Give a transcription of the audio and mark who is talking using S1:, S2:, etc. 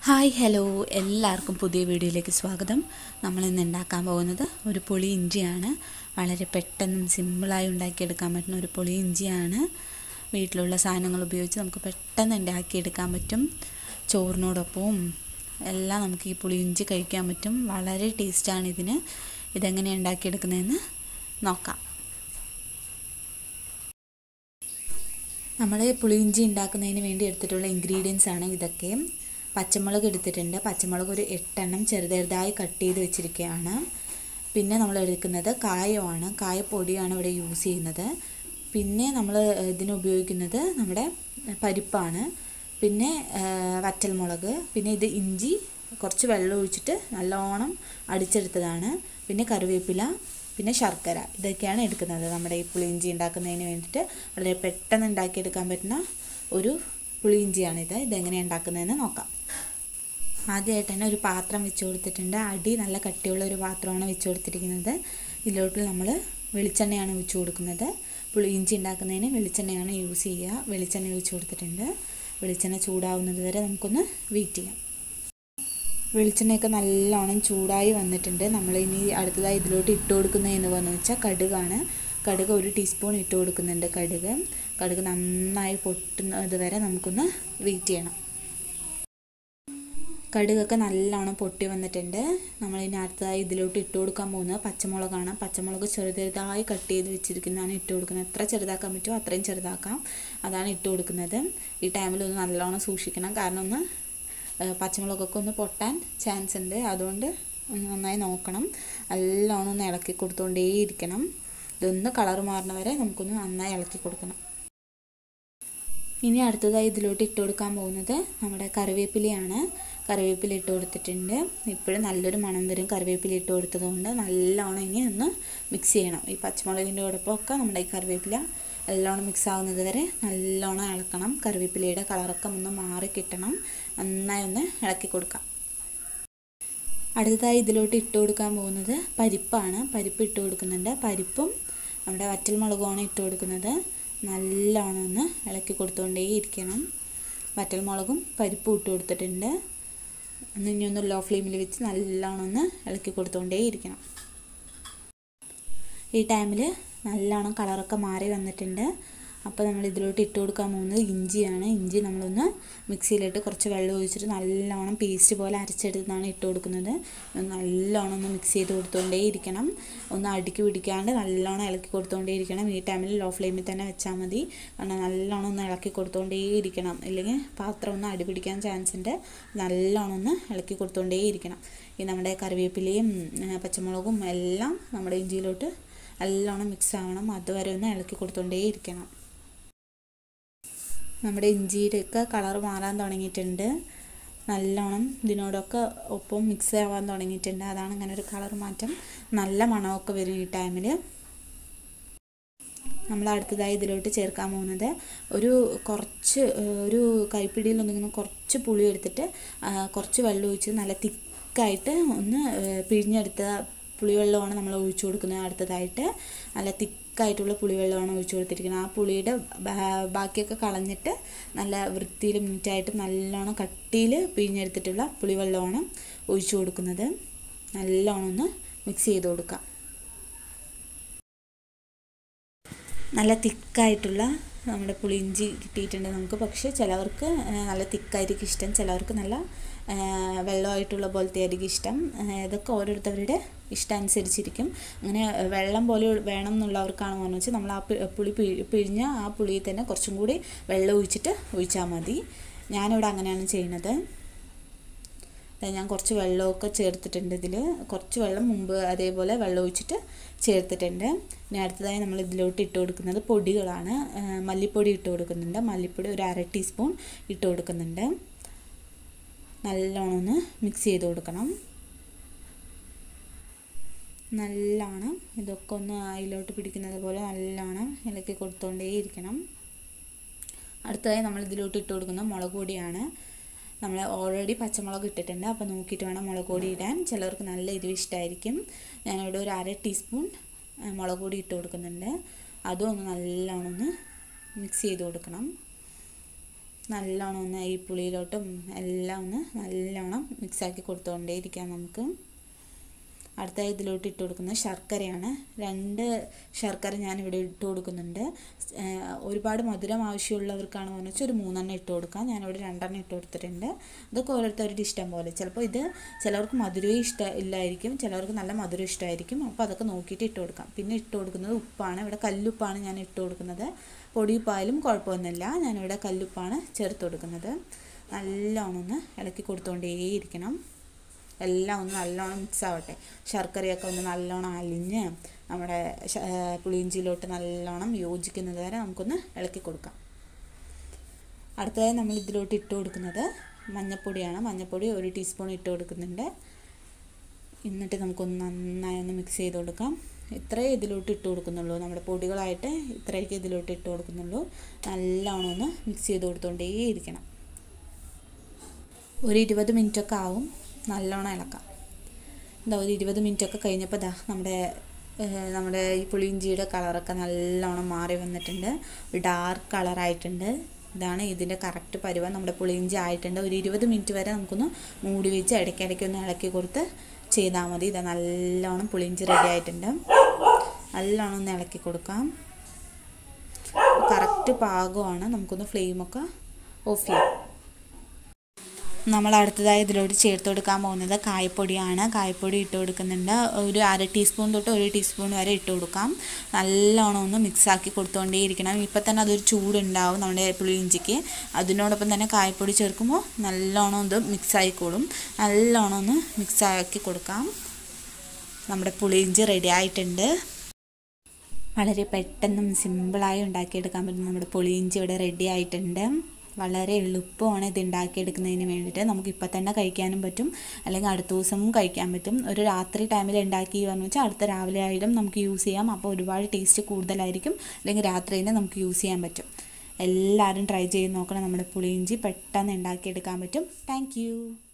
S1: hi hello എല്ലാവർക്കും പുതിയ വീഡിയോയിലേക്ക് സ്വാഗതം നമ്മൾ ഇന്ന് ഉണ്ടാക്കാൻ പോകുന്നത് ഒരു പുളി ഇഞ്ചിയാണ് വളരെ പെട്ടെന്നും സിമ്പിളായി ഉണ്ടാക്കിയെടുക്കാൻ പറ്റുന്ന ഒരു പുളി ഇഞ്ചിയാണ് വീട്ടിലുള്ള സാധനങ്ങൾ ഉപയോഗിച്ച് നമുക്ക് പെട്ടെന്ന് ഉണ്ടാക്കിയെടുക്കാൻ പറ്റും ചോറിനോടൊപ്പവും എല്ലാം നമുക്ക് ഈ പുളി ഇഞ്ചി കഴിക്കാൻ പറ്റും വളരെ ടേസ്റ്റാണ് ഇതിന് ഇതെങ്ങനെയാണ് ഉണ്ടാക്കിയെടുക്കുന്നതെന്ന് നോക്കാം നമ്മൾ പുളിയിഞ്ചി ഉണ്ടാക്കുന്നതിന് വേണ്ടി എടുത്തിട്ടുള്ള ഇൻഗ്രീഡിയൻസ് ആണ് ഇതൊക്കെ പച്ചമുളക് എടുത്തിട്ടുണ്ട് പച്ചമുളക് ഒരു എട്ടെണ്ണം ചെറുതായി കട്ട് ചെയ്ത് വെച്ചിരിക്കുകയാണ് പിന്നെ നമ്മൾ എടുക്കുന്നത് കായമാണ് കായപ്പൊടിയാണ് ഇവിടെ യൂസ് ചെയ്യുന്നത് പിന്നെ നമ്മൾ ഇതിന് ഉപയോഗിക്കുന്നത് നമ്മുടെ പരിപ്പാണ് പിന്നെ വറ്റൽമുളക് പിന്നെ ഇത് ഇഞ്ചി കുറച്ച് വെള്ളം ഒഴിച്ചിട്ട് നല്ലോണം അടിച്ചെടുത്തതാണ് പിന്നെ കറിവേപ്പില പിന്നെ ശർക്കര ഇതൊക്കെയാണ് എടുക്കുന്നത് നമ്മുടെ ഈ പുളിയിഞ്ചി ഉണ്ടാക്കുന്നതിന് വേണ്ടിയിട്ട് വളരെ പെട്ടെന്ന് ഉണ്ടാക്കിയെടുക്കാൻ പറ്റുന്ന ഒരു പുളിയിഞ്ചിയാണിത് ഇതെങ്ങനെയാണ് ഉണ്ടാക്കുന്നതെന്ന് നോക്കാം ആദ്യമായിട്ട് തന്നെ ഒരു പാത്രം വെച്ച് കൊടുത്തിട്ടുണ്ട് അടി നല്ല കട്ടിയുള്ള ഒരു പാത്രമാണ് വെച്ച് കൊടുത്തിരിക്കുന്നത് ഇതിലോട്ട് നമ്മൾ വെളിച്ചെണ്ണയാണ് ഒഴിച്ച് കൊടുക്കുന്നത് പുളിയിഞ്ചി ഉണ്ടാക്കുന്നതിന് വെളിച്ചെണ്ണയാണ് യൂസ് ചെയ്യുക വെളിച്ചെണ്ണ ഒഴിച്ച് കൊടുത്തിട്ടുണ്ട് വെളിച്ചെണ്ണ ചൂടാവുന്നത് വരെ നമുക്കൊന്ന് വെയിറ്റ് ചെയ്യാം വെളിച്ചെണ്ണയൊക്കെ നല്ലോണം ചൂടായി വന്നിട്ടുണ്ട് നമ്മൾ ഇനി അടുത്തതായി ഇതിലോട്ട് ഇട്ട് കൊടുക്കുന്നത് എന്ന് പറഞ്ഞു വെച്ചാൽ കടുകാണ് കടുക് ഒരു ടീസ്പൂൺ ഇട്ട് കൊടുക്കുന്നുണ്ട് കടുക് കടുക് നന്നായി പൊട്ടുന്നത് വരെ നമുക്കൊന്ന് വെയിറ്റ് ചെയ്യണം കടുകൊക്കെ നല്ലോണം പൊട്ടി വന്നിട്ടുണ്ട് നമ്മളിനി അടുത്തതായി ഇതിലോട്ട് ഇട്ട് കൊടുക്കാൻ പോകുന്നത് പച്ചമുളകാണ് പച്ചമുളക് ചെറുതായി കട്ട് ചെയ്ത് വെച്ചിരിക്കുന്നതാണ് ഇട്ട് കൊടുക്കുന്നത് എത്ര ചെറുതാക്കാൻ പറ്റുമോ അത്രയും ചെറുതാക്കാം അതാണ് ഇട്ട് കൊടുക്കുന്നത് ഈ ടൈമിൽ ഒന്ന് നല്ലോണം സൂക്ഷിക്കണം കാരണം ഒന്ന് പച്ചമുളകൊക്കെ ഒന്ന് പൊട്ടാൻ ചാൻസ് ഉണ്ട് അതുകൊണ്ട് നന്നായി നോക്കണം നല്ലോണം ഒന്ന് ഇളക്കി കൊടുത്തുകൊണ്ടേയിരിക്കണം ഇതൊന്ന് കളർ മാറുന്ന വരെ നമുക്കൊന്ന് നന്നായി ഇളക്കി കൊടുക്കണം ഇനി അടുത്തതായി ഇതിലോട്ട് ഇട്ട് കൊടുക്കാൻ പോകുന്നത് നമ്മുടെ കറിവേപ്പിലയാണ് കറിവേപ്പില ഇട്ട് കൊടുത്തിട്ടുണ്ട് ഇപ്പോഴും നല്ലൊരു മണം വരും കറിവേപ്പില ഇട്ട് കൊടുത്തതുകൊണ്ട് നല്ലോണം ഇനി ഒന്ന് മിക്സ് ചെയ്യണം ഈ പച്ചമുളകിൻ്റെ കൂടൊപ്പമൊക്കെ നമ്മുടെ ഈ കറിവേപ്പില നല്ലോണം മിക്സ് ആവുന്നത് വരെ നല്ലോണം ഇളക്കണം കറിവേപ്പിലയുടെ കളറൊക്കെ ഒന്ന് മാറി കിട്ടണം നന്നായി ഒന്ന് ഇളക്കി കൊടുക്കാം അടുത്തതായി ഇതിലോട്ട് ഇട്ട് കൊടുക്കാൻ പോകുന്നത് പരിപ്പാണ് പരിപ്പ് ഇട്ട് കൊടുക്കുന്നുണ്ട് പരിപ്പും നമ്മുടെ വറ്റൽമുളകുമാണ് ഇട്ട് കൊടുക്കുന്നത് നല്ലോണം ഒന്ന് ഇളക്കി കൊടുത്തുകൊണ്ടേ ഇരിക്കണം വറ്റൽമുളകും പരിപ്പും ഇട്ട് കൊടുത്തിട്ടുണ്ട് ഒന്ന് ഇനി ഒന്ന് ലോ ഫ്ലെയിമിൽ വെച്ച് നല്ലോണം ഒന്ന് ഇളക്കി കൊടുത്തുകൊണ്ടേ ഇരിക്കണം ഈ ടൈമിൽ നല്ലോണം കളറൊക്കെ മാറി വന്നിട്ടുണ്ട് അപ്പോൾ നമ്മൾ ഇതിലോട്ട് ഇട്ട് കൊടുക്കാൻ പോകുന്നത് ഇഞ്ചിയാണ് ഇഞ്ചി നമ്മളൊന്ന് മിക്സിയിലിട്ട് കുറച്ച് വെള്ളം ഒഴിച്ചിട്ട് നല്ലോണം പേസ്റ്റ് പോലെ അരച്ചെടുത്താണ് ഇട്ട് കൊടുക്കുന്നത് നല്ലോണം ഒന്ന് മിക്സ് ചെയ്ത് കൊടുത്തുകൊണ്ടേ ഇരിക്കണം ഒന്ന് അടുക്കി പിടിക്കാണ്ട് നല്ലോണം ഇളക്കി കൊടുത്തുകൊണ്ടേ ഇരിക്കണം ഈ ടൈമിൽ ലോ ഫ്ലെയിമിൽ തന്നെ വെച്ചാൽ മതി കാരണം നല്ലോണം ഒന്ന് ഇളക്കി കൊടുത്തുകൊണ്ടേ ഇരിക്കണം ഇല്ലെങ്കിൽ പാത്രം ഒന്ന് അടി പിടിക്കാൻ ചാൻസ് ഉണ്ട് നല്ലോണം ഒന്ന് ഇളക്കി കൊടുത്തുകൊണ്ടേ ഇരിക്കണം ഈ നമ്മുടെ കറിവേപ്പിലയും പച്ചമുളകും എല്ലാം നമ്മുടെ ഇഞ്ചിയിലോട്ട് നല്ലോണം മിക്സ് ആവണം അതുവരെ ഒന്ന് ഇളക്കി കൊടുത്തുകൊണ്ടേ ഇരിക്കണം നമ്മുടെ ഇഞ്ചിയുടെയൊക്കെ കളർ മാറാൻ തുടങ്ങിയിട്ടുണ്ട് നല്ലോണം ഇതിനോടൊക്കെ ഒപ്പം മിക്സ് ആവാൻ തുടങ്ങിയിട്ടുണ്ട് അതാണ് ഇങ്ങനെ ഒരു കളർ മാറ്റം നല്ല മണമൊക്കെ വരും ഈ ടൈമിൽ നമ്മൾ അടുത്തതായി ഇതിലോട്ട് ചേർക്കാൻ പോകുന്നത് ഒരു കുറച്ച് ഒരു കൈപ്പിടിയിൽ ഒന്നിങ്ങനെ കുറച്ച് പുളി എടുത്തിട്ട് കുറച്ച് വെള്ളം ഒഴിച്ച് നല്ല തിക്കായിട്ട് ഒന്ന് പിഴിഞ്ഞെടുത്ത പുളിവെള്ളമാണ് നമ്മൾ ഒഴിച്ചു കൊടുക്കുന്നത് അടുത്തതായിട്ട് നല്ല തിക്കായിട്ടുള്ള പുളിവെള്ളമാണ് ഒഴിച്ചു കൊടുത്തിരിക്കുന്നത് ആ പുളിയുടെ ബാക്കിയൊക്കെ കളഞ്ഞിട്ട് നല്ല വൃത്തിയിലും നീറ്റായിട്ട് നല്ലോണം കട്ടിയിൽ പിഴിഞ്ഞെടുത്തിട്ടുള്ള പുളിവെള്ളമാണ് ഒഴിച്ചു കൊടുക്കുന്നത് നല്ലോണം ഒന്ന് മിക്സ് ചെയ്ത് കൊടുക്കാം നല്ല തിക്കായിട്ടുള്ള നമ്മുടെ പുളിയിഞ്ചി കിട്ടിയിട്ടുണ്ട് നമുക്ക് പക്ഷേ ചിലവർക്ക് നല്ല തിക്കായിരിക്കും ഇഷ്ടം ചിലവർക്ക് നല്ല വെള്ളമായിട്ടുള്ള പോലത്തെ ആയിരിക്കും ഇഷ്ടം ഇതൊക്കെ ഓരോരുത്തരുടെ ഇഷ്ടം അനുസരിച്ചിരിക്കും അങ്ങനെ വെള്ളം പോലെ വേണം എന്നുള്ളവർക്കാണ് പറഞ്ഞു വെച്ചാൽ നമ്മൾ ആ പുളി പിഴിഞ്ഞ ആ പുളിയിൽ തന്നെ കുറച്ചും കൂടി വെള്ളം ഒഴിച്ചിട്ട് ഒഴിച്ചാൽ മതി ഞാനിവിടെ അങ്ങനെയാണ് ചെയ്യുന്നത് ഞാൻ കുറച്ച് വെള്ളമൊക്കെ ചേർത്തിട്ടുണ്ട് ഇതിൽ കുറച്ച് വെള്ളം മുമ്പ് അതേപോലെ വെള്ളം ഒഴിച്ചിട്ട് ചേർത്തിട്ടുണ്ട് ഇനി അടുത്തതായി നമ്മൾ ഇതിലോട്ട് ഇട്ട് കൊടുക്കുന്നത് പൊടികളാണ് മല്ലിപ്പൊടി ഇട്ട് കൊടുക്കുന്നുണ്ട് മല്ലിപ്പൊടി ഒരു അര ടീസ്പൂൺ ഇട്ട് കൊടുക്കുന്നുണ്ട് നല്ലോണം ഒന്ന് മിക്സ് ചെയ്ത് കൊടുക്കണം നല്ലോണം ഇതൊക്കെ ഒന്ന് അതിലോട്ട് പിടിക്കുന്നത് പോലെ നല്ലോണം ഇളക്കി കൊടുത്തുകൊണ്ടേ ഇരിക്കണം അടുത്തതായി നമ്മൾ ഇതിലോട്ട് ഇട്ട് കൊടുക്കുന്ന മുളക് പൊടിയാണ് നമ്മൾ ഓൾറെഡി പച്ചമുളക് ഇട്ടിട്ടുണ്ട് അപ്പോൾ നോക്കിയിട്ട് വേണം മുളക് പൊടി ഇടാൻ ചിലവർക്ക് നല്ല എരിവ് ഇഷ്ടമായിരിക്കും ഞാനിവിടെ ഒരു അര ടീസ്പൂൺ മുളക് പൊടി ഇട്ട് കൊടുക്കുന്നുണ്ട് അതും ഒന്ന് നല്ലോണം ഒന്ന് മിക്സ് ചെയ്ത് കൊടുക്കണം നല്ലോണം ഒന്ന് ഈ പുളിയിലോട്ടും എല്ലാം ഒന്ന് നല്ലോണം മിക്സാക്കി കൊടുത്തുകൊണ്ടേ ഇരിക്കാം നമുക്ക് അടുത്ത ഇതിലോട്ട് ഇട്ട് കൊടുക്കുന്നത് ശർക്കരയാണ് രണ്ട് ശർക്കര ഞാനിവിടെ ഇട്ട് കൊടുക്കുന്നുണ്ട് ഒരുപാട് മധുരം ആവശ്യമുള്ളവർക്കാണ് എന്ന് വെച്ചാൽ ഒരു മൂന്നെണ്ണം ഇട്ട് കൊടുക്കാം ഞാനിവിടെ രണ്ടെണ്ണം ഇട്ട് കൊടുത്തിട്ടുണ്ട് ഇതൊക്കെ ഓരോരുത്തരുടെ ഇഷ്ടം പോലെ ചിലപ്പോൾ ഇത് ചിലവർക്ക് മധുരവും ഇഷ്ടം ഇല്ലായിരിക്കും ചിലവർക്ക് നല്ല മധുരം ഇഷ്ടമായിരിക്കും അപ്പോൾ അതൊക്കെ നോക്കിയിട്ട് ഇട്ട് കൊടുക്കാം പിന്നെ ഇട്ട് കൊടുക്കുന്നത് ഉപ്പാണ് ഇവിടെ കല്ലുപ്പാണ് ഞാൻ ഇട്ട് കൊടുക്കുന്നത് പൊടിയുപ്പായാലും കുഴപ്പമൊന്നുമില്ല ഞാനിവിടെ കല്ലുപ്പാണ് ചേർത്ത് കൊടുക്കുന്നത് നല്ലോണം ഒന്ന് ഇളക്കി കൊടുത്തുകൊണ്ടേയിരിക്കണം എല്ലാം ഒന്ന് നല്ലോണം മിക്സ് ആവട്ടെ ശർക്കരയൊക്കെ ഒന്ന് നല്ലോണം അലിഞ്ഞ് നമ്മുടെ പുളിയിഞ്ചിയിലോട്ട് നല്ലോണം യോജിക്കുന്നത് വരെ നമുക്കൊന്ന് ഇളക്കി കൊടുക്കാം അടുത്തതായി നമ്മൾ ഇതിലോട്ട് ഇട്ട് കൊടുക്കുന്നത് മഞ്ഞൾപ്പൊടിയാണ് മഞ്ഞൾപ്പൊടി ഒരു ടീസ്പൂൺ ഇട്ട് കൊടുക്കുന്നുണ്ട് എന്നിട്ട് നമുക്കൊന്ന് നന്നായി ഒന്ന് മിക്സ് ചെയ്ത് കൊടുക്കാം ഇത്രയേ ഇതിലോട്ട് ഇട്ട് കൊടുക്കുന്നുള്ളൂ നമ്മുടെ പൊടികളായിട്ട് ഇത്രയൊക്കെ ഇതിലോട്ട് ഇട്ട് കൊടുക്കുന്നുള്ളൂ നല്ലോണം ഒന്ന് മിക്സ് ചെയ്ത് കൊടുത്തുകൊണ്ടേ ഇരിക്കണം ഒരു ഇരുപത് മിനിറ്റൊക്കെ ആവും നല്ലോണം ഇളക്കാം എന്താ ഒരു ഇരുപത് മിനിറ്റൊക്കെ കഴിഞ്ഞപ്പോൾ ദാ നമ്മുടെ നമ്മുടെ ഈ പുളിയിഞ്ചിയുടെ കളറൊക്കെ നല്ലോണം മാറി വന്നിട്ടുണ്ട് ഒരു ഡാർക്ക് കളറായിട്ടുണ്ട് ഇതാണ് ഇതിൻ്റെ കറക്റ്റ് പരുവം നമ്മുടെ പുളിയിഞ്ചി ആയിട്ടുണ്ട് ഒരു ഇരുപത് മിനിറ്റ് വരെ നമുക്കൊന്ന് മൂടി വെച്ച് ഇടയ്ക്കിടയ്ക്ക് ഒന്ന് ഇളക്കി കൊടുത്ത് ചെയ്താൽ മതി ഇത് നല്ലോണം പുളിയിഞ്ചി റെഡി ആയിട്ടുണ്ട് നല്ലോണം ഒന്ന് ഇളക്കി കൊടുക്കാം കറക്റ്റ് പാകമാണ് നമുക്കൊന്ന് ഫ്ലെയിമൊക്കെ ഓഫ് ചെയ്യാം നമ്മൾ അടുത്തതായി ഇതിലോട്ട് ചേർത്ത് കൊടുക്കാൻ പോകുന്നത് കായപ്പൊടിയാണ് കായപ്പൊടി ഇട്ട് കൊടുക്കുന്നുണ്ട് ഒരു അര ടീസ്പൂൺ തൊട്ട് ഒരു ടീസ്പൂൺ വരെ ഇട്ട് കൊടുക്കാം നല്ലോണം ഒന്ന് മിക്സാക്കി കൊടുത്തുകൊണ്ടേയിരിക്കണം ഇപ്പം തന്നെ അതൊരു ചൂടുണ്ടാവും നമ്മുടെ പുളിയിഞ്ചിക്ക് അതിനോടൊപ്പം തന്നെ കായപ്പൊടി ചേർക്കുമ്പോൾ നല്ലോണം ഇത് മിക്സ് ആയിക്കോളും നല്ലോണം ഒന്ന് മിക്സാക്കി കൊടുക്കാം നമ്മുടെ പുളിയിഞ്ചി റെഡി ആയിട്ടുണ്ട് വളരെ പെട്ടെന്നും സിമ്പിളായി ഉണ്ടാക്കിയെടുക്കാൻ പറ്റും നമ്മുടെ പുളിയിഞ്ചി ഇവിടെ റെഡി ആയിട്ടുണ്ട് വളരെ എളുപ്പമാണ് ഇത് ഉണ്ടാക്കിയെടുക്കുന്നതിന് വേണ്ടിയിട്ട് നമുക്ക് ഇപ്പം തന്നെ കഴിക്കാനും പറ്റും അല്ലെങ്കിൽ അടുത്ത ദിവസവും കഴിക്കാൻ പറ്റും ഒരു രാത്രി ടൈമിൽ ഉണ്ടാക്കി എന്ന് വെച്ചാൽ അടുത്ത രാവിലെ ആയാലും നമുക്ക് യൂസ് ചെയ്യാം അപ്പോൾ ഒരുപാട് ടേസ്റ്റ് കൂടുതലായിരിക്കും അല്ലെങ്കിൽ രാത്രി തന്നെ നമുക്ക് യൂസ് ചെയ്യാൻ പറ്റും എല്ലാവരും ട്രൈ ചെയ്ത് നോക്കണം നമ്മുടെ പുളിയിഞ്ചി പെട്ടെന്ന് ഉണ്ടാക്കിയെടുക്കാൻ പറ്റും താങ്ക്